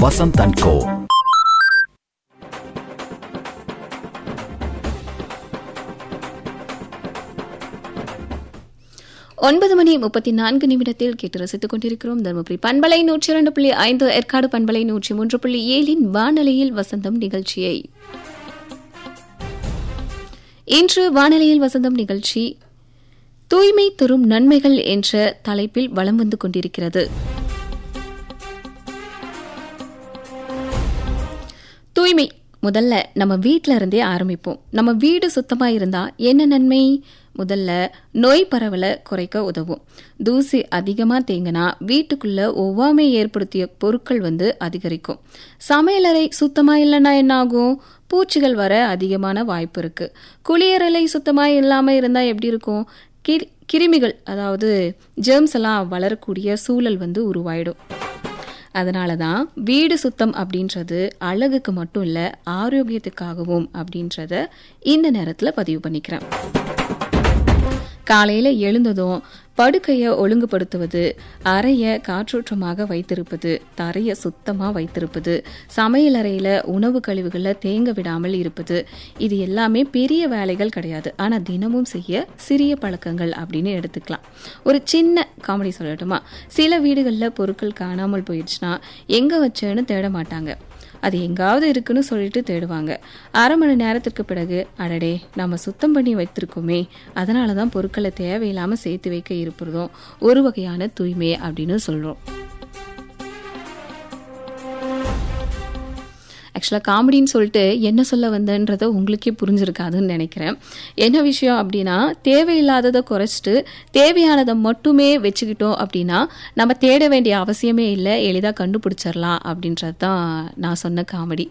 Vasanth and கோ ஒன்பது மணி முப்பத்தி நான்கு நிமிடத்தில் கேட்டு ரசித்துக் கொண்டிருக்கிறோம் தருமபுரி பண்பலை நூற்றி இரண்டு புள்ளி ஐந்து ஏற்காடு பண்பலை நூற்றி மூன்று புள்ளி ஏழின் வானொலியில் வசந்தம் நிகழ்ச்சியை இன்று வானொலியில் வசந்தம் நிகழ்ச்சி தூய்மை தரும் நன்மைகள் என்ற தலைப்பில் வலம் வந்து கொண்டிருக்கிறது தூய்மை முதல்ல நம்ம வீட்டில இருந்தே ஆரம்பிப்போம் நம்ம வீடு சுத்தமா இருந்தா என்ன நன்மை முதல்ல நோய் பரவலை குறைக்க உதவும் தூசி அதிகமா தேங்கினா வீட்டுக்குள்ள ஒவ்வாமை ஏற்படுத்திய பொருட்கள் வந்து அதிகரிக்கும் சமையலறை சுத்தமா இல்லைன்னா என்ன ஆகும் பூச்சிகள் வர அதிகமான வாய்ப்பு இருக்கு குளியலறை சுத்தமா இல்லாம இருந்தா எப்படி இருக்கும் கிரு- கிருமிகள் அதாவது ஜெர்ம்ஸ் எல்லாம் வளரக்கூடிய சூழல் வந்து உருவாயிடும் அதனால தான் வீடு சுத்தம் அப்படின்றது அழகுக்கு மட்டும் இல்லை ஆரோக்கியத்துக்காகவும் அப்படின்றத இந்த நேரத்தில் பதிவு பண்ணிக்கிறேன் காலையில் எழுந்ததும் படுக்கையை ஒழுங்குபடுத்துவது அறையை காற்றோட்டமாக வைத்திருப்பது தரையை சுத்தமாக வைத்திருப்பது சமையலறையில் உணவு கழிவுகளை தேங்க விடாமல் இருப்பது இது எல்லாமே பெரிய வேலைகள் கிடையாது ஆனால் தினமும் செய்ய சிறிய பழக்கங்கள் அப்படின்னு எடுத்துக்கலாம் ஒரு சின்ன காமெடி சொல்லட்டுமா சில வீடுகளில் பொருட்கள் காணாமல் போயிடுச்சுன்னா எங்கே வச்சேன்னு தேட மாட்டாங்க அது எங்காவது இருக்குன்னு சொல்லிட்டு தேடுவாங்க அரை மணி நேரத்திற்கு பிறகு அடடே நம்ம சுத்தம் பண்ணி வைத்திருக்கோமே அதனால தான் பொருட்களை தேவையில்லாமல் சேர்த்து வைக்க இருப்பதும் ஒரு வகையான தூய்மை அப்படின்னு சொல்கிறோம் ஆக்சுவலாக காமெடின்னு சொல்லிட்டு என்ன சொல்ல வந்தேன்றதை உங்களுக்கே புரிஞ்சிருக்காதுன்னு நினைக்கிறேன் என்ன விஷயம் அப்படின்னா தேவையில்லாததை குறைச்சிட்டு தேவையானதை மட்டுமே வச்சுக்கிட்டோம் அப்படின்னா நம்ம தேட வேண்டிய அவசியமே இல்லை எளிதாக கண்டுபிடிச்சிடலாம் அப்படின்றது தான் நான் சொன்ன காமெடி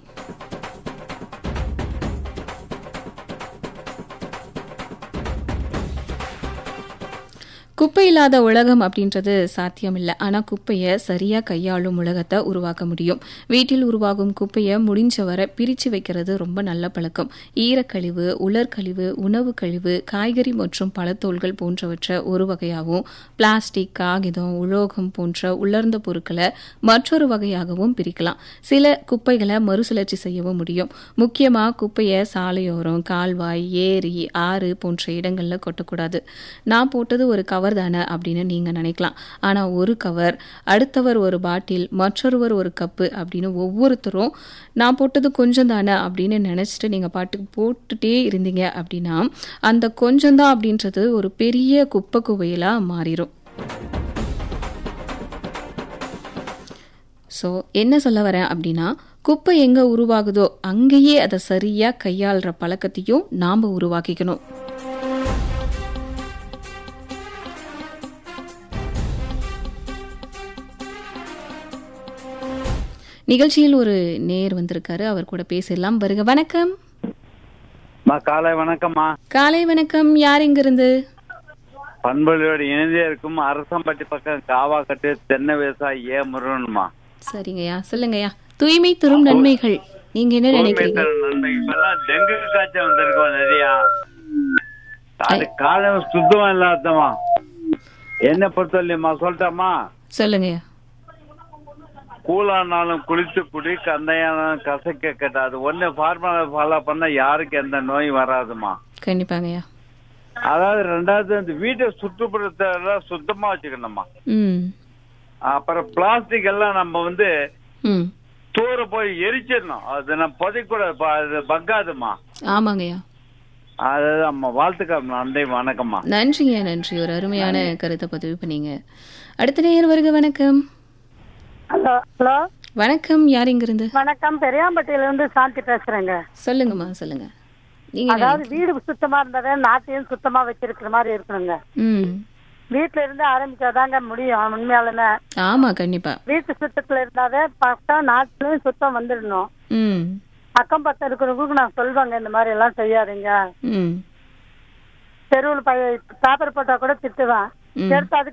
குப்பை இல்லாத உலகம் அப்படின்றது சாத்தியம் இல்லை ஆனால் குப்பையை சரியாக கையாளும் உலகத்தை உருவாக்க முடியும் வீட்டில் உருவாகும் குப்பையை முடிஞ்ச வரை பிரித்து வைக்கிறது ரொம்ப நல்ல பழக்கம் ஈரக்கழிவு உலர்கழிவு உணவு கழிவு காய்கறி மற்றும் பழத்தோல்கள் போன்றவற்றை ஒரு வகையாகவும் பிளாஸ்டிக் காகிதம் உலோகம் போன்ற உலர்ந்த பொருட்களை மற்றொரு வகையாகவும் பிரிக்கலாம் சில குப்பைகளை மறுசுழற்சி செய்யவும் முடியும் முக்கியமாக குப்பையை சாலையோரம் கால்வாய் ஏரி ஆறு போன்ற இடங்களில் கொட்டக்கூடாது நான் போட்டது ஒரு கவர் தானே அப்படின்னு நீங்கள் நினைக்கலாம் ஆனால் ஒரு கவர் அடுத்தவர் ஒரு பாட்டில் மற்றொருவர் ஒரு கப்பு அப்படின்னு ஒவ்வொருத்தரும் நான் போட்டது கொஞ்சம் தானே அப்படின்னு நினச்சிட்டு நீங்கள் பாட்டுக்கு போட்டுட்டே இருந்தீங்க அப்படின்னா அந்த கொஞ்சம் தான் அப்படின்றது ஒரு பெரிய குப்பை குவையிலாக மாறிடும் ஸோ என்ன சொல்ல வரேன் அப்படின்னா குப்பை எங்கே உருவாகுதோ அங்கேயே அதை சரியாக கையாளுற பழக்கத்தையும் நாம் உருவாக்கிக்கணும் நிகழ்ச்சியில் ஒரு நேர் வந்திருக்காரு அவர் கூட பேசலாம் வருக வணக்கம் அம்மா காலை வணக்கம்மா காலை வணக்கம் யார் இங்கிருந்து பண்பொழியோடு இணைந்தே இருக்கும் அரசம்பட்டி பக்கம் காவாக்கட்டு தென்னை விவசாயி ஏ முருகன்மா சரிங்கய்யா சொல்லுங்கய்யா தூய்மை தரும் நன்மைகள் நீங்க என்ன நினைக்கிறீங்க நன்மை இப்பெல்லாம் டெங்கு காய்ச்சல் வந்திருக்கோம் நிறையா அது காலம் சுத்தமா இல்லாதம்மா என்ன பொறுத்தவரையுமா சொல்லட்டாமா சொல்லுங்கய்யா கூலானாலும் குளித்து குடி கந்தையானாலும் கசக்க கட்டாது ஒண்ணு ஃபார்முலா ஃபாலோ பண்ணா யாருக்கு எந்த நோய் வராதுமா கண்டிப்பாங்கய்யா அதாவது ரெண்டாவது இந்த வீட்டை சுற்றுப்புறத்தை எல்லாம் சுத்தமா வச்சுக்கணும்மா ம் அப்புறம் பிளாஸ்டிக் எல்லாம் நம்ம வந்து ம் தூர போய் எரிச்சிடணும் அது நம்ம புதைக்கூட அது பங்காதுமா ஆமாங்கய்யா அதுதான் அம்மா வாழ்த்துக்கள் நன்றி வணக்கம்மா நன்றிங்க நன்றி ஒரு அருமையான கருத்தை பதிவு பண்ணீங்க அடுத்த நேயர் வருக வணக்கம் ஹலோ ஹலோ வணக்கம் யார் இங்கிருந்து வணக்கம் பெரியாம்பட்டியில இருந்து சாந்தி பேசுறேங்க சொல்லுங்கம்மா சொல்லுங்க நீங்க என்ன- அதாவது வீடு சுத்தமா இருந்தாவே நாட்டையும் சுத்தமா வச்சிருக்கிற மாதிரி இருக்கணுங்க ம் வீட்டுல இருந்து ஆரம்பிச்சாதாங்க முடியும் உண்மையாலுமே ஆமா கண்டிப்பா வீட்டு சுத்தத்துல இருந்தாவே பக்கம் நாட்டிலையும் சுத்தம் வந்துடணும் ம் அக்கம் பக்கம் இருக்கிறவங்களுக்கு நான் சொல்லுவாங்க இந்த மாதிரி எல்லாம் செய்யாதீங்க ம் தெருவில் பய பேப்பர் போட்டா கூட திட்டுவேன் ம். எடுத்து அதுக்கு